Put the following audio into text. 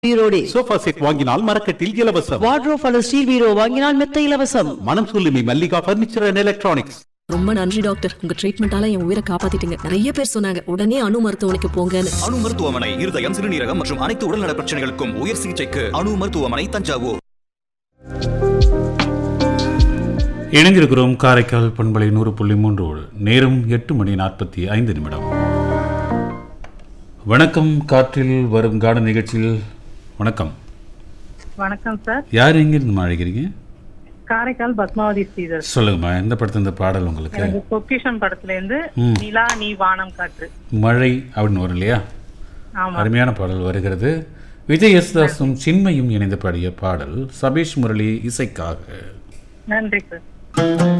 பீரோடே sofa set வாங்கினால் மரக்கட்டில் இலவசம் wardrobe அல்லது ஸ்டீல் பீரோ வாங்கினால் மெத்த இலவசம் மனம் சொல்லுமி மல்லிகா பர்னிச்சர் அண்ட் எலக்ட்ரானிக்ஸ் ரொம்ப நன்றி டாக்டர் உங்க ட்ரீட்மெண்டால என் உயிரை காப்பாத்திட்டீங்க நிறைய பேர் சொன்னாங்க உடனே அணு மருத்துவமனைக்கு போங்கன்னு அணு மருத்துவமனை இருதயம் சிறுநீரகம் மற்றும் அனைத்து உடல்நல பிரச்சனைகளுக்கும் உயர் சிகிச்சைக்கு அணு மருத்துவமனை தஞ்சாவூர் இணைந்திருக்கிறோம் காரைக்கால் பண்பலை நூறு புள்ளி மூன்றோடு நேரம் எட்டு மணி நாற்பத்தி ஐந்து நிமிடம் வணக்கம் காற்றில் வரும் கான நிகழ்ச்சியில் வணக்கம் வணக்கம் சார் யார் எங்கிருந்து அழைக்கிறீங்க காரைக்கால் பத்மாவதி ஸ்ரீதர் சொல்லுங்கம்மா எந்த படத்து இந்த பாடல் உங்களுக்கு எனக்கு பொக்கிஷன் படத்துல இருந்து ம். நிலா நீ வானம் காற்று மழை அப்படின்னு வரும் இல்லையா ஆமா அருமையான பாடல் வருகிறது விஜய் யேசுதாஸும் சின்மையும் இணைந்து பாடிய பாடல் சபேஷ் முரளி இசைக்காக நன்றி சார்